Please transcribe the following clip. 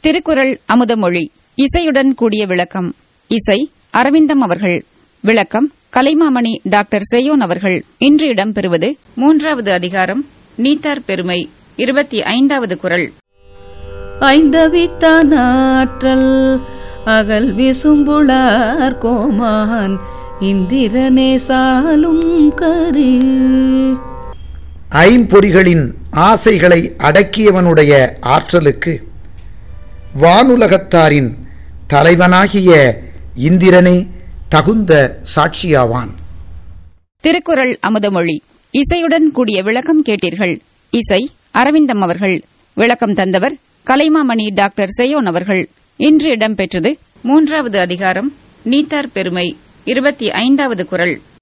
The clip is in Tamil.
திருக்குறள் அமுதமொழி இசையுடன் கூடிய விளக்கம் இசை அரவிந்தம் அவர்கள் விளக்கம் கலைமாமணி டாக்டர் செய்யோன் அவர்கள் இன்று இடம்பெறுவது மூன்றாவது அதிகாரம் நீத்தார் பெருமை இருபத்தி ஐந்தாவது குரல் ஐந்தவித்தானாற்றல் அகல் விசும்புளார் கோமான் இந்திரனே சாலும் கரு ஐம்பொறிகளின் ஆசைகளை அடக்கியவனுடைய ஆற்றலுக்கு வானுலகத்தாரின் தலைவனாகிய இந்திரனே தகுந்த சாட்சியாவான் திருக்குறள் அமுதமொழி இசையுடன் கூடிய விளக்கம் கேட்டீர்கள் இசை அரவிந்தம் அவர்கள் விளக்கம் தந்தவர் கலைமாமணி டாக்டர் செய்யோன் அவர்கள் இன்று இடம்பெற்றது மூன்றாவது அதிகாரம் நீத்தார் பெருமை இருபத்தி ஐந்தாவது குரல்